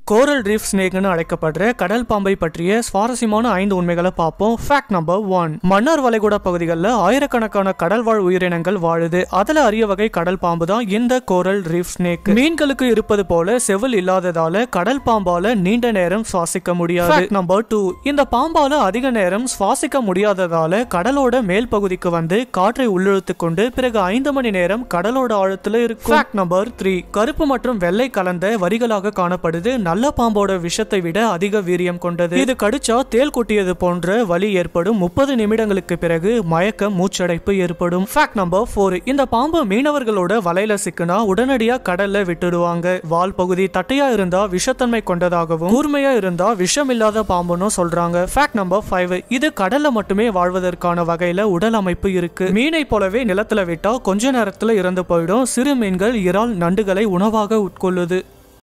coral reef ஸ்னேக்னு அழைக்கப்படுற கடல் பாம்பை பற்றிய சுவாரஸ்யமான ஐந்து உண்மைகளை பார்ப்போம் ஃபேக்ட் நம்பர் ஒன் மன்னார் வளைகுடா பகுதிகளில் ஆயிரக்கணக்கான கடல்வாழ் உயிரினங்கள் வாழுது அதுல அரிய வகை கடல் பாம்பு தான் இந்த கோரல் ரீஃப் ஸ்னேக் மீன்களுக்கு இருப்பது போல செவில் இல்லாததால கடல் பாம்பால நீண்ட நேரம் சுவாசிக்க முடியாது நம்பர் டூ இந்த பாம்பால அதிக நேரம் சுவாசிக்க முடியாததால கடலோட மேல் பகுதிக்கு வந்து காற்றை உள்ளிழுத்து கொண்டு பிறகு ஐந்து மணி நேரம் கடலோட ஆழத்துல இருக்கும் நம்பர் த்ரீ கருப்பு மற்றும் வெள்ளை கலந்த வரிகளாக காணப்படுது நல்ல பாம்போட விஷத்தை விட அதிக வீரியம் கொண்டது இது கடிச்சா தேல் கொட்டியது போன்ற வலி ஏற்படும் முப்பது நிமிடங்களுக்கு பிறகு மயக்கம் மூச்சடைப்பு ஏற்படும் ஃபேக்ட் நம்பர் ஃபோர் இந்த பாம்பு மீனவர்களோட வலையில சிக்குனா உடனடியா கடல்ல விட்டுடுவாங்க வால் பகுதி தட்டையா இருந்தா விஷத்தன்மை கொண்டதாகவும் கூர்மையா இருந்தா விஷம் இல்லாத பாம்புன்னு சொல்றாங்க ஃபேக்ட் நம்பர் ஃபைவ் இது கடல்ல மட்டுமே வாழ்வதற்கான வகையில உடல் அமைப்பு இருக்கு மீனை போலவே நிலத்துல விட்டா கொஞ்ச நேரத்துல இறந்து போயிடும் சிறு மீன்கள் இறால் நண்டுகளை உணவாக உட்கொள்ளுது